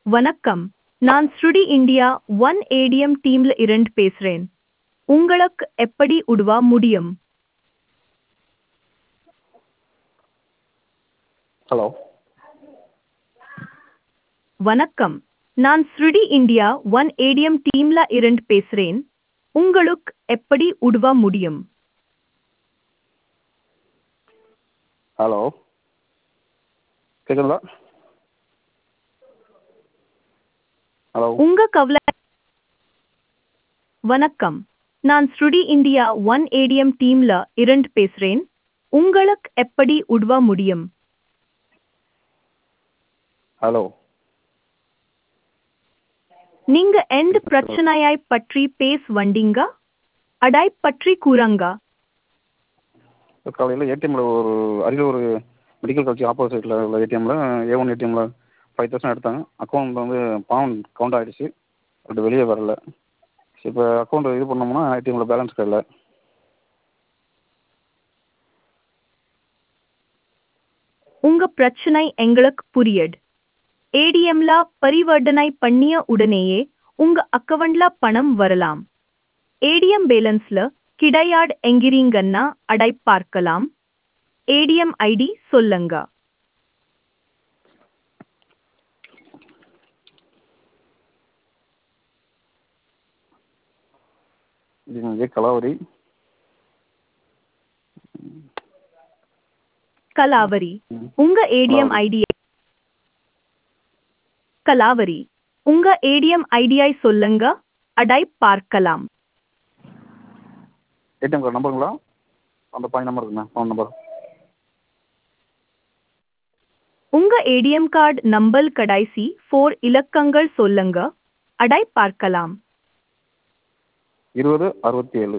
வணக்கம் நான் ஸ்ருடி இந்தியா ஒன் ஏடிஎம் டீம்ல இருந்து பேசுறேன் உங்களுக்கு எப்படி உதவ முடியும் ஹலோ வணக்கம் நான் ஸ்ருடி இந்தியா ஒன் ஏடிஎம் டீம்ல இருந்து பேசுறேன் உங்களுக்கு எப்படி உதவ முடியும் ஹலோ கேட்குதுங்களா ஹலோ உங்க கவலை வணக்கம் நான் ஸ்ருடி இந்தியா ஒன் ஏடிஎம் டீம்ல இருந்து பேசுறேன் உங்களுக்கு எப்படி உதவ முடியும் ஹலோ நீங்க எந்த பிரச்சனையாய் பற்றி பேச வந்தீங்க அடாய் பற்றி கூறுங்க காலையில் ஏடிஎம்மில் ஒரு அருகில் ஒரு மெடிக்கல் காலேஜ் ஆப்போசிட்டில் உள்ள ஏடிஎம்மில் ஏ ஒன் ஏடிஎம்மில் ஃபைவ் தௌசண்ட் எடுத்தாங்க அக்கௌண்ட் வந்து பணம் கவுண்ட் ஆகிடுச்சு பட் வெளியே வரல இப்போ அக்கௌண்ட் இது பண்ணோம்னா ஏடிஎம்மில் பேலன்ஸ் இல்லை உங்க பிரச்சனை எங்களுக்கு புரியுது ஏடிஎம்ல பரிவர்த்தனை பண்ணிய உடனேயே உங்க அக்கவுண்ட்ல பணம் வரலாம் ஏடிஎம் பேலன்ஸ்ல கிடையாது என்கிறீங்கன்னா அடை பார்க்கலாம் ஏடிஎம் ஐடி சொல்லுங்க இது வந்து கலாவரி கலாவரி உங்க ஏடிஎம் ஐடி கலாவரி உங்க ஏடிஎம் ஐடியை சொல்லுங்க அடை பார்க்கலாம் ஏடிஎம் கார்டு நம்பருங்களா அந்த பாய் நம்பர் இருக்குண்ணா ஃபோன் நம்பர் உங்க ஏடிஎம் கார்டு நம்பர் கடைசி ஃபோர் இலக்கங்கள் சொல்லுங்க அடை பார்க்கலாம் இருபது அறுபத்தி ஏழு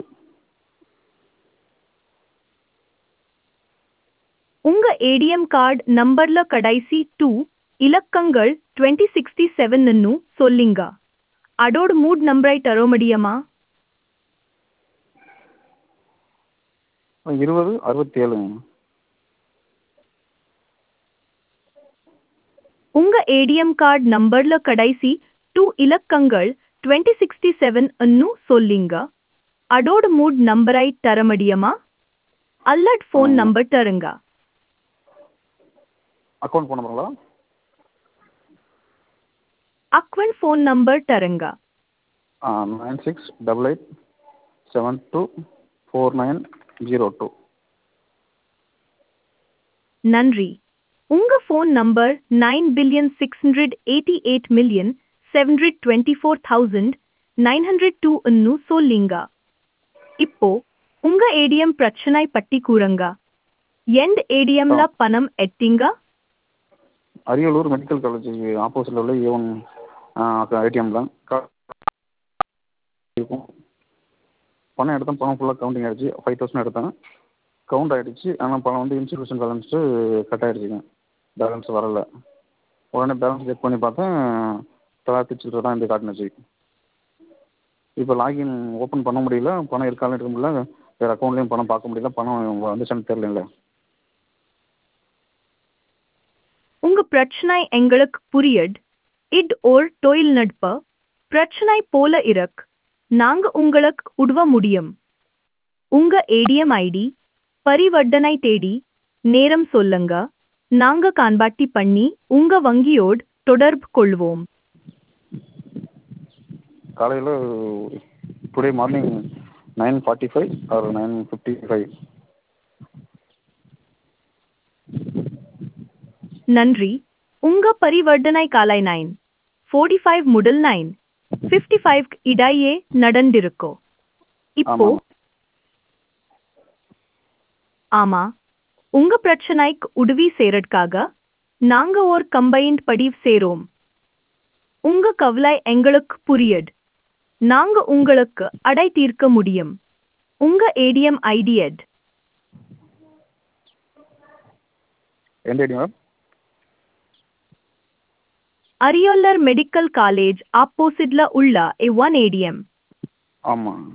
உங்க ஏடிஎம் கார்டு நம்பர்ல கடைசி டூ இலக்கங்கள் டுவெண்ட்டி சிக்ஸ்டி செவன்னு சொல்லிங்க அதோட மூட் நம்பரை தர முடியுமா இருபது அறுபத்தி ஏழுங்க உங்க ஏடிஎம் கார்டு நம்பர்ல கடைசி டூ இலக்கங்கள் டுவெண்ட்டி சிக்ஸ்டி செவன் அன்னு சொல்லிங்க அதோட மூட் நம்பரை தர முடியுமா அல்லட் ஃபோன் நம்பர் தருங்க அக்கௌண்ட் ஃபோன் நம்பருங்களா அக்வன் ஃபோன் நம்பர் தருங்க nine six double eight seven two four nine zero two நன்றி உங்க phone number nine billion six hundred eighty eight million seven hundred twenty four thousand nine hundred two அன்னு சொல்லிங்க இப்போ உங்க ATM பிரச்சனை பற்றி கூறுங்க எந்த ஏடிஎம்ல பணம் எட்டிங்க அரியலூர் மெடிக்கல் காலேஜ் ஆப்போசிட்டில் உள்ள ஏ ஒன் ஏடிஎம் தான் இருக்கும் பணம் எடுத்தேன் பணம் ஃபுல்லாக கவுண்டிங் ஆகிடுச்சு ஃபைவ் தௌசண்ட் எடுத்தேன் கவுண்ட் ஆகிடுச்சு ஆனால் பணம் வந்து இன்ஸ்டியூஷன் பேலன்ஸு கட் ஆகிடுச்சிங்க பேலன்ஸ் வரல உடனே பேலன்ஸ் செக் பண்ணி பார்த்தேன் தொள்ளாயிரத்தி சில்லரை தான் இந்த காட்டுனுச்சு இப்போ லாகின் ஓப்பன் பண்ண முடியல பணம் இருக்காலும் எடுக்க முடியல வேறு அக்கௌண்ட்லேயும் பணம் பார்க்க முடியல பணம் வந்துச்சான்னு தெரியல உங்க பிரச்சனை எங்களுக்கு புரியுது இது ஓர் தொழில்நுட்ப பிரச்சனை போல இருக்கு நாங்க உங்களுக்கு உதவ முடியும் உங்க ஏடிஎம் ஐடி பரிவர்த்தனை தேடி நேரம் சொல்லுங்க நாங்க காண்பாட்டி பண்ணி உங்க வங்கியோடு தொடர்பு கொள்வோம் காலையில் today morning nine forty five or nine fifty five நன்றி உங்க பரிவர்த்தனை காலை நைன் ஃபோர்ட்டி ஃபைவ் முதல் நைன் ஃபிஃப்டி ஃபைவ் இடையே நடந்திருக்கோ இப்போ ஆமாம் ஆமா உங்க பிரச்சனைக்கு உதவி செய்யறதுக்காக நாங்க ஒரு கம்பைன்ட் பதிவு சேரோம் உங்க கவலை எங்களுக்கு புரியுது நாங்க உங்களுக்கு அடை தீர்க்க முடியும் உங்க ஏடிஎம் ஐடி எட் எந்த ஐடி மேம் அரியோலர் மெடிக்கல் காலேஜ் ஆப்போசிட்ல உள்ள ஏ ஒன் ஏடிஎம் ஆமாம்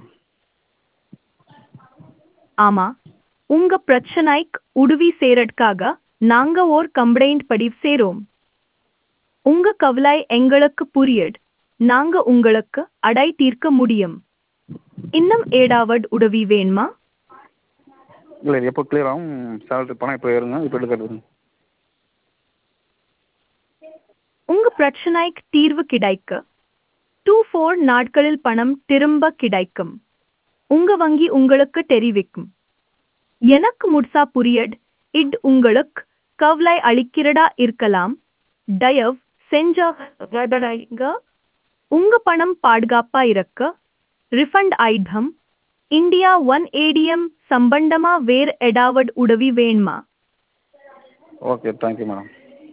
ஆமா உங்க பிரச்சனைக்கு உதவி செய்யறதுக்காக நாங்க ஓர் கம்ப்ளைண்ட் பதிவு சேரோம் உங்க கவலை எங்களுக்கு புரியுது நாங்க உங்களுக்கு அடை தீர்க்க முடியும் இன்னும் ஏதாவது உதவி வேணுமா இல்லை இது எப்போ கிளியர் ஆகும் சேலரி பணம் எப்போ ஏறுங்க இப்போ எடுக்கிறது உங்க பிரச்சனைக்கு தீர்வு கிடைக்க டூ ஃபோர் நாட்களில் பணம் திரும்ப கிடைக்கும் உங்க வங்கி உங்களுக்கு தெரிவிக்கும் எனக்கு முழுசா புரியட் இட் உங்களுக்கு கவலை அளிக்கிறதா இருக்கலாம் தயவு செஞ்ச உங்க பணம் பாதுகாப்பா இருக்க refund item India one ATM சம்பந்தமா வேறு ஏதாவது உதவி வேணுமா ஓகே தேங்க்யூ மேடம்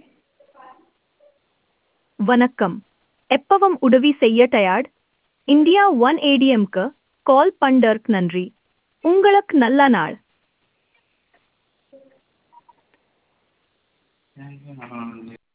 வணக்கம் எப்பவும் உதவி செய்ய தயார் இந்தியா ஒன் ஏடிஎம்க்கு கால் பண்டர்க் நன்றி உங்களுக்கு நல்ல நாள் தேங்க்யூ மேடம்